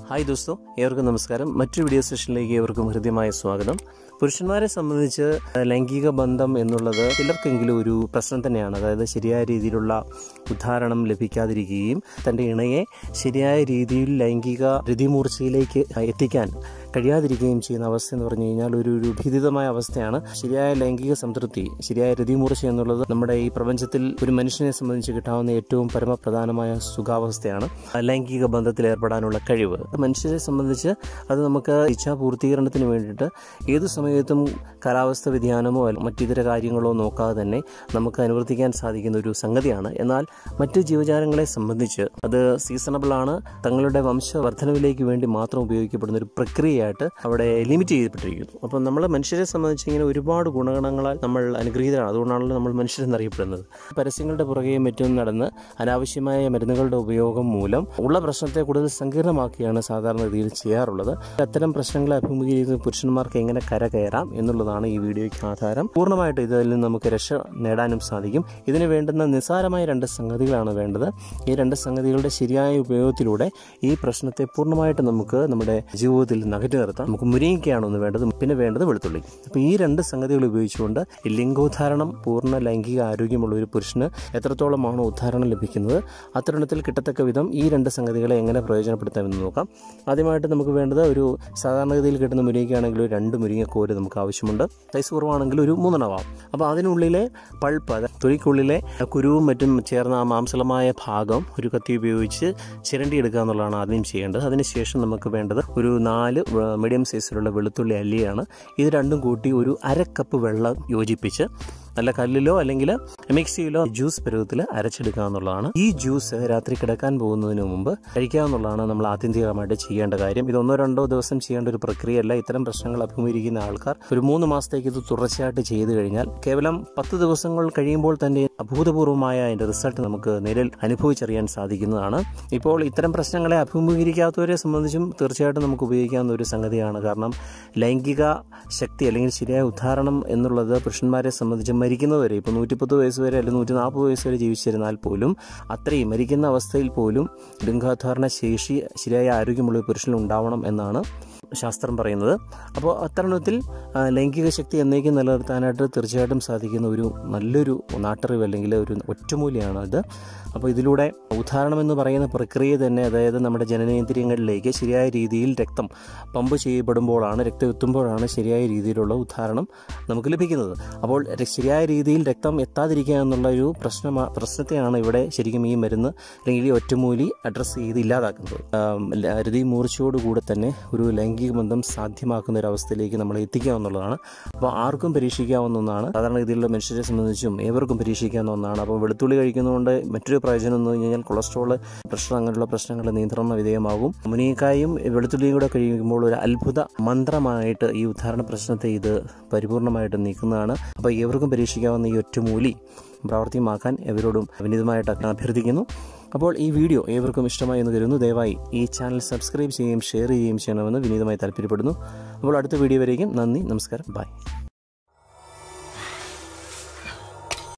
hi ദോസ്തോ ഏവർക്കും നമസ്കാരം മറ്റൊരു വീഡിയോ സെഷനിലേക്ക് ഏവർക്കും ഹൃദ്യമായ സ്വാഗതം പുരുഷന്മാരെ സംബന്ധിച്ച് ലൈംഗിക ബന്ധം എന്നുള്ളത് ചിലർക്കെങ്കിലും ഒരു പ്രശ്നം തന്നെയാണ് അതായത് ശരിയായ രീതിയിലുള്ള ഉദാഹരണം ലഭിക്കാതിരിക്കുകയും തൻ്റെ ഇണയെ ശരിയായ രീതിയിൽ ലൈംഗിക രതിമൂർച്ചയിലേക്ക് എത്തിക്കാൻ കഴിയാതിരിക്കുകയും ചെയ്യുന്ന അവസ്ഥ എന്ന് പറഞ്ഞു കഴിഞ്ഞാൽ ഒരു ഒരു ഭീതിതമായ അവസ്ഥയാണ് ശരിയായ ലൈംഗിക സംതൃപ്തി ശരിയായ രതിമൂർച്ച എന്നുള്ളത് നമ്മുടെ ഈ പ്രപഞ്ചത്തിൽ ഒരു മനുഷ്യനെ സംബന്ധിച്ച് കിട്ടാവുന്ന ഏറ്റവും പരമപ്രധാനമായ സുഖാവസ്ഥയാണ് ലൈംഗിക ബന്ധത്തിൽ ഏർപ്പെടാനുള്ള കഴിവ് മനുഷ്യരെ സംബന്ധിച്ച് അത് നമുക്ക് ഇച്ഛാ പൂർത്തീകരണത്തിന് വേണ്ടിയിട്ട് ഏത് സമയത്തും കാലാവസ്ഥ വ്യതിയാനമോ അല്ല മറ്റിതര കാര്യങ്ങളോ നോക്കാതെ തന്നെ നമുക്ക് അനുവർത്തിക്കാൻ സാധിക്കുന്ന ഒരു സംഗതിയാണ് എന്നാൽ മറ്റ് ജീവജാലങ്ങളെ സംബന്ധിച്ച് അത് സീസണബിൾ ആണ് തങ്ങളുടെ വംശവർദ്ധനവിലേക്ക് വേണ്ടി മാത്രം ഉപയോഗിക്കപ്പെടുന്ന ഒരു പ്രക്രിയയായിട്ട് അവിടെ ലിമിറ്റ് ചെയ്യപ്പെട്ടിരിക്കുന്നു അപ്പം നമ്മൾ മനുഷ്യരെ സംബന്ധിച്ച് ഇങ്ങനെ ഒരുപാട് ഗുണഗണങ്ങളാൽ നമ്മൾ അനുഗ്രഹീതരാണ് അതുകൊണ്ടാണല്ലോ നമ്മൾ മനുഷ്യരെന്നറിയപ്പെടുന്നത് പരസ്യങ്ങളുടെ പുറകെയും മറ്റും നടന്ന് അനാവശ്യമായ മരുന്നുകളുടെ ഉപയോഗം മൂലം ഉള്ള പ്രശ്നത്തെ കൂടുതൽ സങ്കീർണമാക്കിയാണ് സാധാരണഗതിയിൽ ചെയ്യാറുള്ളത് അത്തരം പ്രശ്നങ്ങളെ അഭിമുഖീകരിക്കുന്ന പുരുഷന്മാർക്ക് എങ്ങനെ കരകയറാം എന്നുള്ളതാണ് ഈ വീഡിയോയ്ക്ക് ആധാരം പൂർണ്ണമായിട്ട് ഇതിൽ നിന്ന് നമുക്ക് രക്ഷ നേടാനും സാധിക്കും ഇതിന് വേണ്ടുന്ന നിസ്സാരമായ രണ്ട് സംഗതികളാണ് വേണ്ടത് ഈ രണ്ട് സംഗതികളുടെ ശരിയായ ഉപയോഗത്തിലൂടെ ഈ പ്രശ്നത്തെ പൂർണ്ണമായിട്ട് നമുക്ക് നമ്മുടെ ജീവിതത്തിൽ നിന്ന് അകറ്റി നിർത്താം നമുക്ക് മുരിങ്ങയ്ക്കാണ് ഒന്ന് വേണ്ടത് പിന്നെ വേണ്ടത് വെളുത്തുള്ളി അപ്പോൾ ഈ രണ്ട് സംഗതികൾ ഉപയോഗിച്ചുകൊണ്ട് ഈ ലിംഗോദ്ധാരണം പൂർണ്ണ ലൈംഗിക ആരോഗ്യമുള്ള ഒരു പുരുഷന് എത്രത്തോളമാണോ ഉദ്ധാരണം ലഭിക്കുന്നത് അത്തരുണത്തിൽ കിട്ടത്തക്ക വിധം ഈ രണ്ട് സംഗതികളെ എങ്ങനെ പ്രയോജനപ്പെടുത്താമെന്ന് നോക്കാം ആദ്യമായിട്ട് നമുക്ക് വേണ്ടത് ഒരു സാധാരണഗതിയിൽ കിട്ടുന്ന മുരിങ്ങയ്ക്കാണെങ്കിൽ ഒരു രണ്ട് മുരിങ്ങക്കോര് നമുക്ക് ആവശ്യമുണ്ട് സൈസ് കുറവാണെങ്കിൽ ഒരു മൂന്നെണ്ണമാവും അപ്പോൾ അതിനുള്ളിലെ പൾപ്പ് അത് തൊലിക്കുള്ളിലെ കുരുവും മറ്റും ചേർന്ന ആ മാംസളമായ ഭാഗം ഒരു കത്തി ഉപയോഗിച്ച് ചിരണ്ടി എടുക്കുക എന്നുള്ളതാണ് ആദ്യം ചെയ്യേണ്ടത് അതിനുശേഷം നമുക്ക് വേണ്ടത് ഒരു നാല് മീഡിയം സൈസിലുള്ള വെളുത്തുള്ളി അല്ലിയാണ് ഇത് രണ്ടും കൂട്ടി ഒരു അര കപ്പ് വെള്ളം യോജിപ്പിച്ച് നല്ല കല്ലിലോ അല്ലെങ്കിൽ മിക്സിയിലോ ജ്യൂസ് പരുവത്തിൽ അരച്ചെടുക്കുക എന്നുള്ളതാണ് ഈ ജ്യൂസ് രാത്രി കിടക്കാൻ പോകുന്നതിന് മുമ്പ് കഴിക്കാവുന്നതാണ് നമ്മൾ ആത്യന്തികമായിട്ട് ചെയ്യേണ്ട കാര്യം ഇത് ഒന്നോ രണ്ടോ ദിവസം ചെയ്യേണ്ട ഒരു പ്രക്രിയയല്ല ഇത്തരം പ്രശ്നങ്ങൾ അഭിമുഖീകരിക്കുന്ന ആൾക്കാർ ഒരു മൂന്ന് മാസത്തേക്ക് ഇത് തുടർച്ചയായിട്ട് ചെയ്തു കഴിഞ്ഞാൽ കേവലം പത്ത് ദിവസങ്ങൾ കഴിയുമ്പോൾ തന്നെ അഭൂതപൂർവമായ അതിന്റെ റിസൾട്ട് നമുക്ക് നേരിൽ അനുഭവിച്ചറിയാൻ സാധിക്കുന്നതാണ് ഇപ്പോൾ ഇത്തരം പ്രശ്നങ്ങളെ അഭിമുഖീകരിക്കാത്തവരെ സംബന്ധിച്ചും തീർച്ചയായിട്ടും നമുക്ക് ഉപയോഗിക്കാവുന്ന ഒരു സംഗതിയാണ് കാരണം ലൈംഗിക ശക്തി അല്ലെങ്കിൽ ശരിയായ ഉദാഹരണം എന്നുള്ളത് പുരുഷന്മാരെ സംബന്ധിച്ച് മരിക്കുന്നവരെ ഇപ്പോൾ നൂറ്റിപ്പത്ത് വയസ്സ് വരെ അല്ലെങ്കിൽ നൂറ്റി നാൽപ്പത് വയസ്സ് വരെ ജീവിച്ചിരുന്നാൽ പോലും അത്രയും മരിക്കുന്ന അവസ്ഥയിൽ പോലും ലിംഗോദ്ധാരണ ശേഷി ശരിയായ ആരോഗ്യമുള്ള ഒരു പുരുഷനിൽ ഉണ്ടാവണം എന്നാണ് ശാസ്ത്രം പറയുന്നത് അപ്പോൾ അത്തരണത്തിൽ ലൈംഗിക ശക്തി എന്നേക്കും നിലനിർത്താനായിട്ട് തീർച്ചയായിട്ടും സാധിക്കുന്ന ഒരു നല്ലൊരു നാട്ടറിവ് അല്ലെങ്കിൽ ഒരു ഒറ്റമൂലിയാണ് ഇത് അപ്പോൾ ഇതിലൂടെ ഉദാഹരണം എന്ന് പറയുന്ന പ്രക്രിയ തന്നെ അതായത് നമ്മുടെ ജനനേന്ദ്രിയങ്ങളിലേക്ക് ശരിയായ രീതിയിൽ രക്തം പമ്പ് ചെയ്യപ്പെടുമ്പോഴാണ് രക്തം എത്തുമ്പോഴാണ് ശരിയായ രീതിയിലുള്ള ഉദാഹരണം നമുക്ക് ലഭിക്കുന്നത് അപ്പോൾ ശരിയായ രീതിയിൽ രക്തം എത്താതിരിക്കുക എന്നുള്ള ഒരു പ്രശ്ന പ്രശ്നത്തെയാണ് ഇവിടെ ശരിക്കും ഈ മരുന്ന് അല്ലെങ്കിൽ ഈ ഒറ്റമൂലി അഡ്രസ്സ് ചെയ്ത് ഇല്ലാതാക്കുന്നത് രതി മൂർച്ചയോടുകൂടെ തന്നെ ഒരു ലൈംഗിക ബന്ധം സാധ്യമാക്കുന്ന ഒരു അവസ്ഥയിലേക്ക് നമ്മൾ എത്തിക്കുക എന്നുള്ളതാണ് അപ്പോൾ ആർക്കും പരീക്ഷിക്കാവുന്ന ഒന്നാണ് സാധാരണ രീതിയിലുള്ള മനുഷ്യരെ സംബന്ധിച്ചും ഏവർക്കും പരീക്ഷിക്കാവുന്ന ഒന്നാണ് അപ്പോൾ വെളുത്തുള്ളി കഴിക്കുന്നതുകൊണ്ട് മറ്റൊരു പ്രയോജനം എന്ന് പറഞ്ഞു കഴിഞ്ഞാൽ കൊളസ്ട്രോൾ പ്രഷർ അങ്ങനെയുള്ള പ്രശ്നങ്ങൾ നിയന്ത്രണ വിധേയമാകും മുനിക്കായും വെളുത്തുള്ളിയും കൂടെ കഴിയുമ്പോൾ ഒരു അത്ഭുത മന്ത്രമായിട്ട് ഈ ഉദാഹരണ പ്രശ്നത്തെ ഇത് പരിപൂർണമായിട്ട് നീക്കുന്നതാണ് അപ്പോൾ ഏവർക്കും പരീക്ഷിക്കാവുന്ന ഈ ഒറ്റമൂലി പ്രാവർത്തികമാക്കാൻ എവരോടും വിനീതമായിട്ട് അഭ്യർത്ഥിക്കുന്നു അപ്പോൾ ഈ വീഡിയോ ഏവർക്കും ഇഷ്ടമായി എന്ന് കരുതുന്നു ദയവായി ഈ ചാനൽ സബ്സ്ക്രൈബ് ചെയ്യുകയും ഷെയർ ചെയ്യുകയും ചെയ്യണമെന്ന് വിനീതമായി താല്പര്യപ്പെടുന്നു അപ്പോൾ അടുത്ത വീഡിയോ വരേക്കും നന്ദി നമസ്കാരം ബൈ